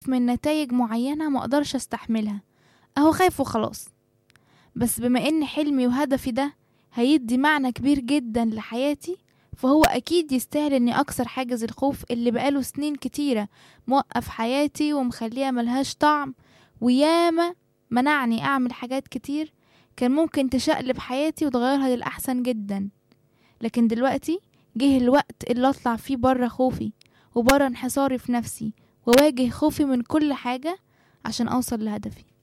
خايف من نتائج معينة مقدرش استحملها اهو خايف وخلاص بس بما ان حلمي وهدفي ده هيدي معنى كبير جدا لحياتي فهو اكيد يستاهل اني اكسر حاجز الخوف اللي بقاله سنين كتيرة موقف حياتي ومخليها ملهاش طعم وياما منعني اعمل حاجات كتير كان ممكن تشقلب حياتي وتغيرها للأحسن جدا لكن دلوقتي جه الوقت اللي اطلع فيه برا خوفي وبرا انحصاري في نفسي وواجه خوفي من كل حاجة عشان اوصل لهدفي